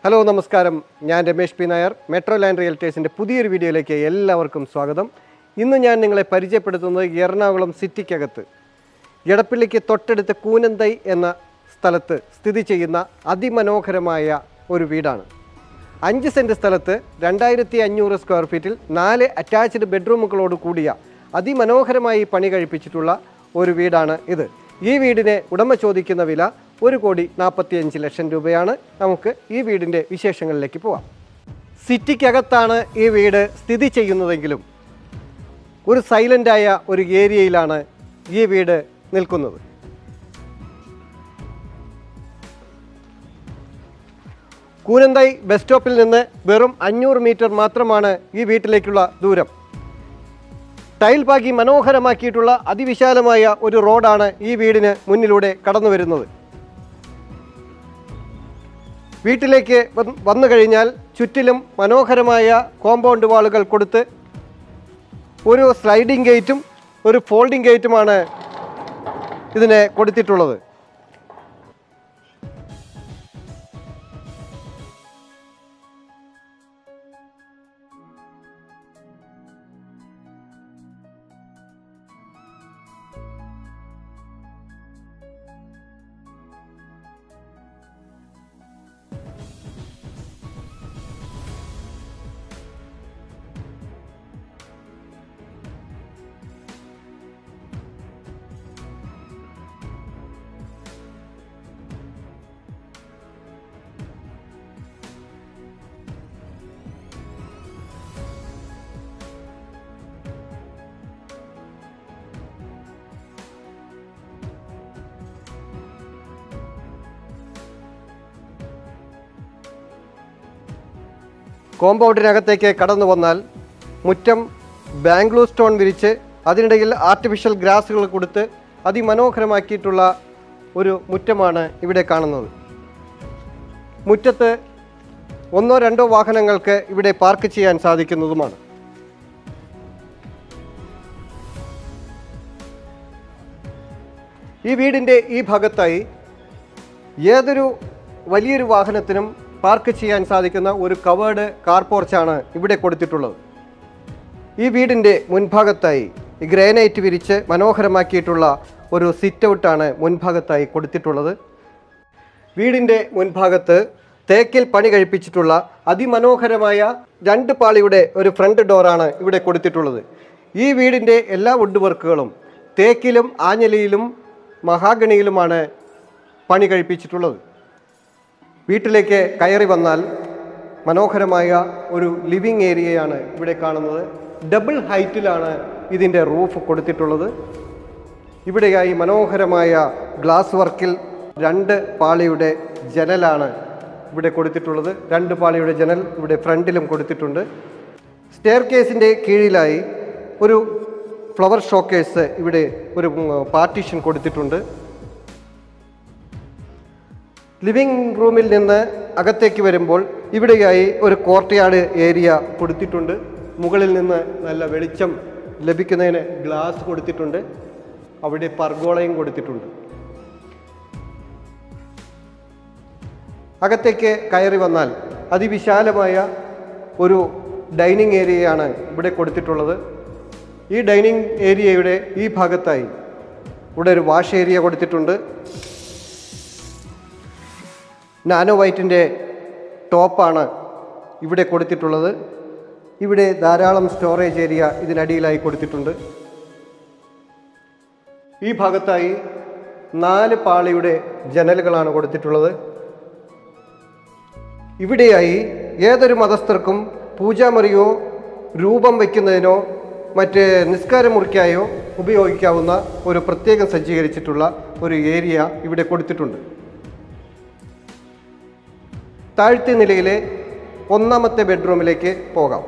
hello നമസ്കാരം ഞാൻ Ramesh P Nair metro land റിയൽറ്റേഴ്സിൻ്റെ പുതിയൊരു വീഡിയോയിലേക്ക് എല്ലാവർക്കും സ്വാഗതം ഇന്ന് ഞാൻ നിങ്ങളെ പരിചയപ്പെടുത്തുന്നത് എറണാകുളം സിറ്റിക്കകത്ത് എടപ്പള്ളിക്ക് തൊട്ടടുത്ത് കൂനന്തൈ എന്ന സ്ഥലത്ത് സ്ഥിതി ചെയ്യുന്ന അതിമനോഹരമായ ഒരു വീടാണ് അഞ്ച് സെൻറ്റ് സ്ഥലത്ത് രണ്ടായിരത്തി അഞ്ഞൂറ് സ്ക്വയർ ഫീറ്റിൽ നാല് അറ്റാച്ച്ഡ് ബെഡ്റൂമുകളോട് കൂടിയ അതിമനോഹരമായി പണി കഴിപ്പിച്ചിട്ടുള്ള ഒരു വീടാണ് ഇത് ഈ വീടിന് ഉടമ ചോദിക്കുന്ന വില ഒരു കോടി നാൽപ്പത്തിയഞ്ച് ലക്ഷം രൂപയാണ് നമുക്ക് ഈ വീടിൻ്റെ വിശേഷങ്ങളിലേക്ക് പോവാം സിറ്റിക്കകത്താണ് ഈ വീട് സ്ഥിതി ചെയ്യുന്നതെങ്കിലും ഒരു സൈലൻ്റായ ഒരു ഏരിയയിലാണ് ഈ വീട് നിൽക്കുന്നത് കൂനന്തൈ ബസ് സ്റ്റോപ്പിൽ നിന്ന് വെറും അഞ്ഞൂറ് മീറ്റർ മാത്രമാണ് ഈ വീട്ടിലേക്കുള്ള ദൂരം ടൈൽ പാക്കി മനോഹരമാക്കിയിട്ടുള്ള അതിവിശാലമായ ഒരു റോഡാണ് ഈ വീടിന് മുന്നിലൂടെ കടന്നു വരുന്നത് വീട്ടിലേക്ക് വന്ന് വന്നു കഴിഞ്ഞാൽ ചുറ്റിലും മനോഹരമായ കോമ്പൗണ്ട് വാളുകൾ കൊടുത്ത് ഒരു സ്ലൈഡിംഗ് ഗേറ്റും ഒരു ഫോൾഡിംഗ് ഗേറ്റുമാണ് ഇതിന് കൊടുത്തിട്ടുള്ളത് കോമ്പൗണ്ടിനകത്തേക്ക് കടന്നു വന്നാൽ മുറ്റം ബാംഗ്ലൂർ സ്റ്റോൺ വിരിച്ച് അതിനിടയിൽ ആർട്ടിഫിഷ്യൽ ഗ്രാസുകൾ കൊടുത്ത് അതിമനോഹരമാക്കിയിട്ടുള്ള ഒരു മുറ്റമാണ് ഇവിടെ കാണുന്നത് മുറ്റത്ത് ഒന്നോ രണ്ടോ വാഹനങ്ങൾക്ക് ഇവിടെ പാർക്ക് ചെയ്യാൻ സാധിക്കുന്നതുമാണ് ഈ വീടിൻ്റെ ഈ ഭാഗത്തായി ഏതൊരു വലിയൊരു വാഹനത്തിനും പാർക്ക് ചെയ്യാൻ സാധിക്കുന്ന ഒരു കവേർഡ് കാർ പോർച്ചാണ് ഇവിടെ കൊടുത്തിട്ടുള്ളത് ഈ വീടിൻ്റെ മുൻഭാഗത്തായി ഗ്രാനൈറ്റ് വിരിച്ച് മനോഹരമാക്കിയിട്ടുള്ള ഒരു സിറ്റ് ഔട്ടാണ് മുൻഭാഗത്തായി കൊടുത്തിട്ടുള്ളത് വീടിൻ്റെ മുൻഭാഗത്ത് തേക്കിൽ പണി കഴിപ്പിച്ചിട്ടുള്ള അതിമനോഹരമായ രണ്ട് പാളിയുടെ ഒരു ഫ്രണ്ട് ഡോറാണ് ഇവിടെ കൊടുത്തിട്ടുള്ളത് ഈ വീടിൻ്റെ എല്ലാ വുഡ് വർക്കുകളും തേക്കിലും ആഞ്ഞലിയിലും മഹാഗണിയിലുമാണ് പണി കഴിപ്പിച്ചിട്ടുള്ളത് വീട്ടിലേക്ക് കയറി വന്നാൽ മനോഹരമായ ഒരു ലിവിങ് ഏരിയയാണ് ഇവിടെ കാണുന്നത് ഡബിൾ ഹൈറ്റിലാണ് ഇതിൻ്റെ റൂഫ് കൊടുത്തിട്ടുള്ളത് ഇവിടെയായി മനോഹരമായ ഗ്ലാസ് വർക്കിൽ രണ്ട് പാളിയുടെ ജനലാണ് ഇവിടെ കൊടുത്തിട്ടുള്ളത് രണ്ട് പാളിയുടെ ജനൽ ഇവിടെ ഫ്രണ്ടിലും കൊടുത്തിട്ടുണ്ട് സ്റ്റെയർ കേസിൻ്റെ കീഴിലായി ഒരു ഫ്ലവർ ഷോക്കേസ് ഇവിടെ ഒരു പാർട്ടീഷൻ കൊടുത്തിട്ടുണ്ട് ലിവിംഗ് റൂമിൽ നിന്ന് അകത്തേക്ക് വരുമ്പോൾ ഇവിടെയായി ഒരു കോർട്ട്യാർഡ് ഏരിയ കൊടുത്തിട്ടുണ്ട് മുകളിൽ നിന്ന് നല്ല വെളിച്ചം ലഭിക്കുന്നതിന് ഗ്ലാസ് കൊടുത്തിട്ടുണ്ട് അവിടെ പർഗോളയും കൊടുത്തിട്ടുണ്ട് അകത്തേക്ക് കയറി വന്നാൽ അതിവിശാലമായ ഒരു ഡൈനിങ് ഏരിയയാണ് ഇവിടെ കൊടുത്തിട്ടുള്ളത് ഈ ഡൈനിങ് ഏരിയയുടെ ഈ ഭാഗത്തായി ഇവിടെ ഒരു വാഷ് ഏരിയ കൊടുത്തിട്ടുണ്ട് നാനോ വൈറ്റിൻ്റെ ടോപ്പാണ് ഇവിടെ കൊടുത്തിട്ടുള്ളത് ഇവിടെ ധാരാളം സ്റ്റോറേജ് ഏരിയ ഇതിനടിയിലായി കൊടുത്തിട്ടുണ്ട് ഈ ഭാഗത്തായി നാല് പാളിയുടെ ജനലുകളാണ് കൊടുത്തിട്ടുള്ളത് ഇവിടെയായി ഏതൊരു മതസ്ഥർക്കും പൂജാമുറിയോ രൂപം വയ്ക്കുന്നതിനോ മറ്റ് നിസ്കാരമുറിക്കായോ ഉപയോഗിക്കാവുന്ന ഒരു പ്രത്യേകം സജ്ജീകരിച്ചിട്ടുള്ള ഒരു ഏരിയ ഇവിടെ കൊടുത്തിട്ടുണ്ട് താഴ്ത്തെ നിലയിലെ ഒന്നാമത്തെ ബെഡ്റൂമിലേക്ക് പോകാം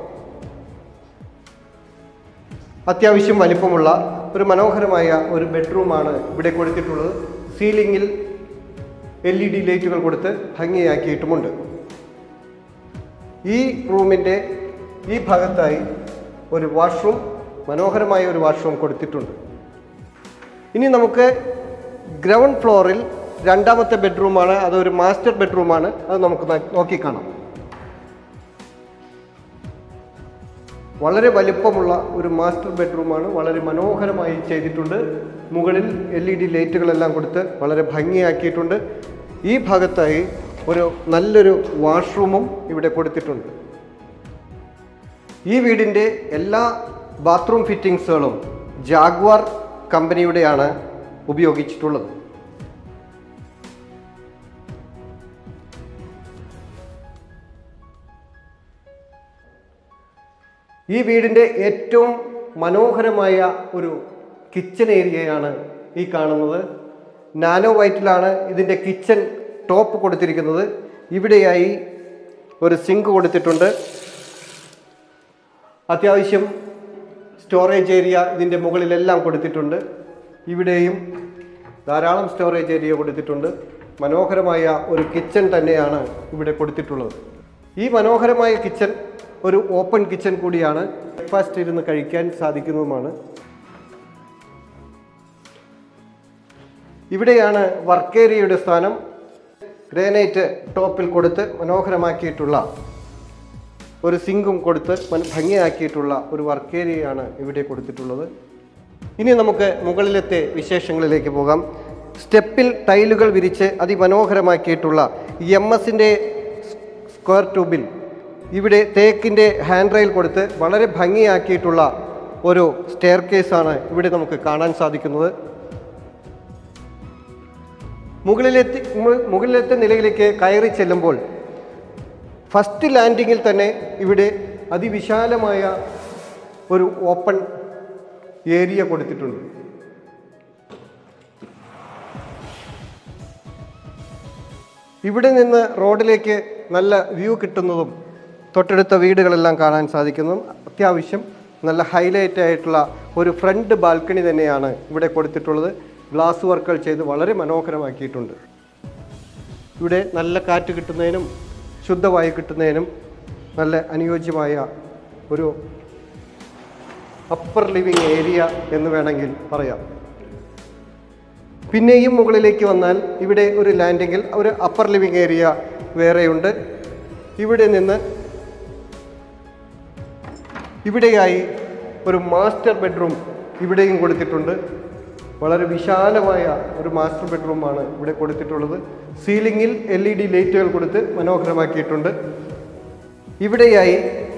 അത്യാവശ്യം വലിപ്പമുള്ള ഒരു മനോഹരമായ ഒരു ബെഡ്റൂമാണ് ഇവിടെ കൊടുത്തിട്ടുള്ളത് സീലിംഗിൽ എൽ ഇ ഡി ലൈറ്റുകൾ കൊടുത്ത് ഭംഗിയാക്കിയിട്ടുമുണ്ട് ഈ റൂമിൻ്റെ ഈ ഭാഗത്തായി ഒരു വാഷ്റൂം മനോഹരമായ ഒരു വാഷ്റൂം കൊടുത്തിട്ടുണ്ട് ഇനി നമുക്ക് ഗ്രൗണ്ട് ഫ്ലോറിൽ രണ്ടാമത്തെ ബെഡ്റൂമാണ് അതൊരു മാസ്റ്റർ ബെഡ്റൂമാണ് അത് നമുക്ക് ന- നോക്കിക്കാണാം വളരെ വലിപ്പമുള്ള ഒരു മാസ്റ്റർ ബെഡ്റൂമാണ് വളരെ മനോഹരമായി ചെയ്തിട്ടുണ്ട് മുകളിൽ എൽ ഇ ഡി ലൈറ്റുകളെല്ലാം കൊടുത്ത് വളരെ ഭംഗിയാക്കിയിട്ടുണ്ട് ഈ ഭാഗത്തായി ഒരു നല്ലൊരു വാഷ്റൂമും ഇവിടെ കൊടുത്തിട്ടുണ്ട് ഈ വീടിൻ്റെ എല്ലാ ബാത്റൂം ഫിറ്റിങ്സുകളും ജാഗ്വാർ കമ്പനിയുടെയാണ് ഉപയോഗിച്ചിട്ടുള്ളത് ഈ വീടിൻ്റെ ഏറ്റവും മനോഹരമായ ഒരു കിച്ചൺ ഏരിയയാണ് ഈ കാണുന്നത് നാനോ വൈറ്റിലാണ് ഇതിൻ്റെ കിച്ചൺ ടോപ്പ് കൊടുത്തിരിക്കുന്നത് ഇവിടെയായി ഒരു സിങ്ക് കൊടുത്തിട്ടുണ്ട് അത്യാവശ്യം സ്റ്റോറേജ് ഏരിയ ഇതിൻ്റെ മുകളിലെല്ലാം കൊടുത്തിട്ടുണ്ട് ഇവിടെയും ധാരാളം സ്റ്റോറേജ് ഏരിയ കൊടുത്തിട്ടുണ്ട് മനോഹരമായ ഒരു കിച്ചൺ തന്നെയാണ് ഇവിടെ കൊടുത്തിട്ടുള്ളത് ഈ മനോഹരമായ കിച്ചൺ ഒരു ഓപ്പൺ കിച്ചൺ കൂടിയാണ് ബ്രേക്ക്ഫാസ്റ്റ് ഇരുന്ന് കഴിക്കാൻ സാധിക്കുന്നതുമാണ് ഇവിടെയാണ് വർക്ക് ഏരിയയുടെ സ്ഥാനം ഗ്രാനൈറ്റ് ടോപ്പിൽ കൊടുത്ത് മനോഹരമാക്കിയിട്ടുള്ള ഒരു സിങ്കും കൊടുത്ത് മൻ- ഭംഗിയാക്കിയിട്ടുള്ള ഒരു വർക്ക് ഏരിയയാണ് ഇവിടെ കൊടുത്തിട്ടുള്ളത് ഇനി നമുക്ക് മുകളിലത്തെ വിശേഷങ്ങളിലേക്ക് പോകാം സ്റ്റെപ്പിൽ ടൈലുകൾ വിരിച്ച് അതിമനോഹരമാക്കിയിട്ടുള്ള എം എസിൻ്റെ സ്ക്വയർ ട്യൂബിൽ ഇവിടെ തേക്കിൻ്റെ ഹാൻഡ് റെയിൽ കൊടുത്ത് വളരെ ഭംഗിയാക്കിയിട്ടുള്ള ഒരു സ്റ്റെയർ കേസാണ് ഇവിടെ നമുക്ക് കാണാൻ സാധിക്കുന്നത് മുകളിലെത്തി മു- മുകളിലത്തെ നിലയിലേക്ക് കയറി ചെല്ലുമ്പോൾ ഫസ്റ്റ് ലാൻഡിങ്ങിൽ തന്നെ ഇവിടെ അതിവിശാലമായ ഒരു ഓപ്പൺ ഏരിയ കൊടുത്തിട്ടുണ്ട് ഇവിടെ നിന്ന് റോഡിലേക്ക് നല്ല വ്യൂ കിട്ടുന്നതും തൊട്ടടുത്ത വീടുകളെല്ലാം കാണാൻ സാധിക്കുന്നതും അത്യാവശ്യം നല്ല ഹൈലൈറ്റ് ആയിട്ടുള്ള ഒരു ഫ്രണ്ട് ബാൽക്കണി തന്നെയാണ് ഇവിടെ കൊടുത്തിട്ടുള്ളത് ഗ്ലാസ് വർക്കുകൾ ചെയ്ത് വളരെ മനോഹരമാക്കിയിട്ടുണ്ട് ഇവിടെ നല്ല കാറ്റ് കിട്ടുന്നതിനും ശുദ്ധവായു കിട്ടുന്നതിനും നല്ല അനുയോജ്യമായ ഒരു അപ്പർ ലിവിങ് ഏരിയ എന്ന് വേണമെങ്കിൽ പറയാം പിന്നെയും മുകളിലേക്ക് വന്നാൽ ഇവിടെ ഒരു ലാൻഡിങ്ങിൽ ഒരു അപ്പർ ലിവിങ് ഏരിയ വേറെയുണ്ട് ഇവിടെ നിന്ന് ഇവിടെയായി ഒരു മാസ്റ്റർ ബെഡ്റൂം ഇവിടെയും കൊടുത്തിട്ടുണ്ട് വളരെ വിശാലമായ ഒരു മാസ്റ്റർ ബെഡ്റൂമാണ് ഇവിടെ കൊടുത്തിട്ടുള്ളത് സീലിംഗിൽ എൽ ഇ ഡി ലൈറ്റുകൾ കൊടുത്ത് മനോഹരമാക്കിയിട്ടുണ്ട് ഇവിടെയായി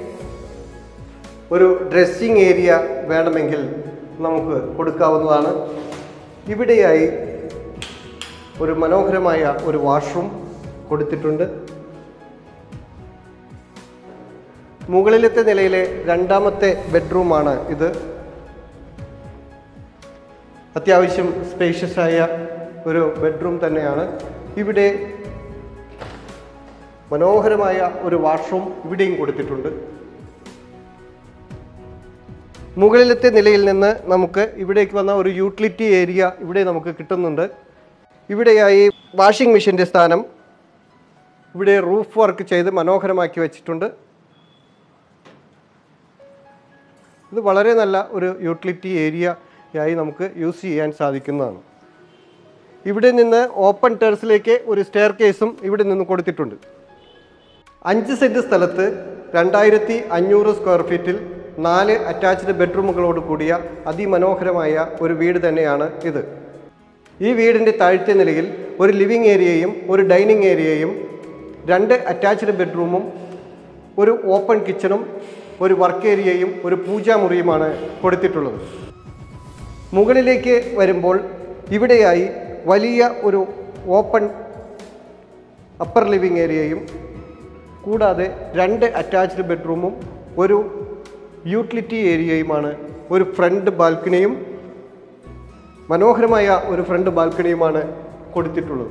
ഒരു ഡ്രസ്സിങ് ഏരിയ വേണമെങ്കിൽ നമുക്ക് കൊടുക്കാവുന്നതാണ് ഇവിടെയായി ഒരു മനോഹരമായ ഒരു വാഷ്റൂം കൊടുത്തിട്ടുണ്ട് മുകളിലത്തെ നിലയിലെ രണ്ടാമത്തെ ബെഡ്റൂമാണ് ഇത് അത്യാവശ്യം സ്പേഷ്യസ് ആയ ഒരു ബെഡ്റൂം തന്നെയാണ് ഇവിടെ മനോഹരമായ ഒരു വാഷ്റൂം ഇവിടെയും കൊടുത്തിട്ടുണ്ട് മുകളിലത്തെ നിലയിൽ നിന്ന് നമുക്ക് ഇവിടേക്ക് വന്ന ഒരു യൂട്ടിലിറ്റി ഏരിയ ഇവിടെ നമുക്ക് കിട്ടുന്നുണ്ട് ഇവിടെയായി വാഷിംഗ് മെഷീൻ്റെ സ്ഥാനം ഇവിടെ റൂഫ് വർക്ക് ചെയ്ത് മനോഹരമാക്കി വെച്ചിട്ടുണ്ട് ഇത് വളരെ നല്ല ഒരു യൂട്ടിലിറ്റി ഏരിയ ആയി നമുക്ക് യൂസ് ചെയ്യാൻ സാധിക്കുന്നതാണ് ഇവിടെ നിന്ന് ഓപ്പൺ ടെറസിലേക്ക് ഒരു സ്റ്റെയർ കേസും ഇവിടെ നിന്ന് കൊടുത്തിട്ടുണ്ട് അഞ്ച് സെൻറ്റ് സ്ഥലത്ത് രണ്ടായിരത്തി അഞ്ഞൂറ് സ്ക്വയർ ഫീറ്റിൽ നാല് അറ്റാച്ച്ഡ് ബെഡ്റൂമുകളോട് കൂടിയ അതിമനോഹരമായ ഒരു വീട് തന്നെയാണ് ഇത് ഈ വീടിൻ്റെ താഴത്തെ നിലയിൽ ഒരു ലിവിങ് ഏരിയയും ഒരു ഡൈനിങ് ഏരിയയും രണ്ട് അറ്റാച്ച്ഡ് ബെഡ്റൂമും ഒരു ഓപ്പൺ കിച്ചണും ഒരു വർക്ക് ഏരിയയും ഒരു പൂജാമുറിയുമാണ് കൊടുത്തിട്ടുള്ളത് മുകളിലേക്ക് വരുമ്പോൾ ഇവിടെയായി വലിയ ഒരു ഓപ്പൺ അപ്പർ ലിവിങ് ഏരിയയും കൂടാതെ രണ്ട് അറ്റാച്ച്ഡ് ബെഡ്റൂമും ഒരു യൂട്ടിലിറ്റി ഏരിയയുമാണ് ഒരു ഫ്രണ്ട് ബാൽക്കണിയും മനോഹരമായ ഒരു ഫ്രണ്ട് ബാൽക്കണിയുമാണ് കൊടുത്തിട്ടുള്ളത്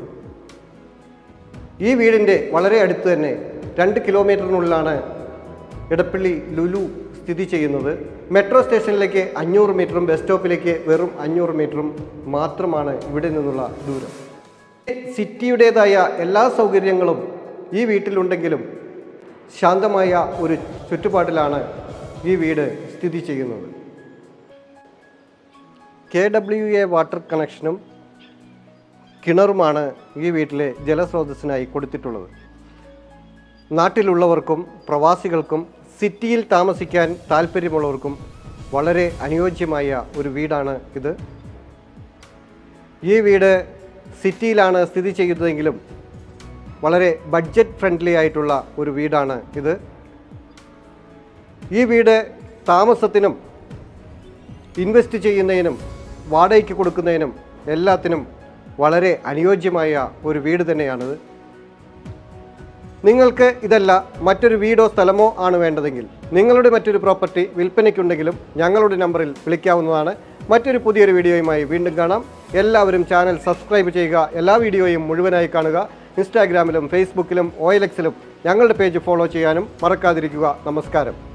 ഈ വീടിൻ്റെ വളരെ അടുത്ത് തന്നെ രണ്ട് കിലോമീറ്ററിനുള്ളിലാണ് ഇടപ്പള്ളി ലുലു സ്ഥിതി ചെയ്യുന്നത് മെട്രോ സ്റ്റേഷനിലേക്ക് അഞ്ഞൂറ് മീറ്ററും ബസ് സ്റ്റോപ്പിലേക്ക് വെറും അഞ്ഞൂറ് മീറ്ററും മാത്രമാണ് ഇവിടെ നിന്നുള്ള ദൂരം സിറ്റിയുടേതായ എല്ലാ സൗകര്യങ്ങളും ഈ വീട്ടിലുണ്ടെങ്കിലും ശാന്തമായ ഒരു ചുറ്റുപാടിലാണ് ഈ വീട് സ്ഥിതി ചെയ്യുന്നത് കെ ഡബ്ല്യു എ വാട്ടർ കണക്ഷനും കിണറുമാണ് ഈ വീട്ടിലെ ജലസ്രോതസ്സിനായി കൊടുത്തിട്ടുള്ളത് നാട്ടിലുള്ളവർക്കും പ്രവാസികൾക്കും സിറ്റിയിൽ താമസിക്കാൻ താല്പര്യമുള്ളവർക്കും വളരെ അനുയോജ്യമായ ഒരു വീടാണ് ഇത് ഈ വീട് സിറ്റിയിലാണ് സ്ഥിതി ചെയ്യുന്നതെങ്കിലും വളരെ ബഡ്ജറ്റ് ഫ്രണ്ട്ലി ആയിട്ടുള്ള ഒരു വീടാണ് ഇത് ഈ വീട് താമസത്തിനും ഇൻവെസ്റ്റ് ചെയ്യുന്നതിനും വാടകയ്ക്ക് കൊടുക്കുന്നതിനും എല്ലാത്തിനും വളരെ അനുയോജ്യമായ ഒരു വീട് തന്നെയാണിത് നിങ്ങൾക്ക് ഇതല്ല മറ്റൊരു വീടോ സ്ഥലമോ ആണ് വേണ്ടതെങ്കിൽ നിങ്ങളുടെ മറ്റൊരു പ്രോപ്പർട്ടി വിൽപ്പനയ്ക്കുണ്ടെങ്കിലും ഞങ്ങളുടെ നമ്പറിൽ വിളിക്കാവുന്നതാണ് മറ്റൊരു പുതിയൊരു വീഡിയോയുമായി വീണ്ടും കാണാം എല്ലാവരും ചാനൽ സബ്സ്ക്രൈബ് ചെയ്യുക എല്ലാ വീഡിയോയും മുഴുവനായി കാണുക ഇൻസ്റ്റാഗ്രാമിലും ഫേസ്ബുക്കിലും ഒ എൽ എക്സിലും ഞങ്ങളുടെ പേജ് ഫോളോ ചെയ്യാനും മറക്കാതിരിക്കുക നമസ്കാരം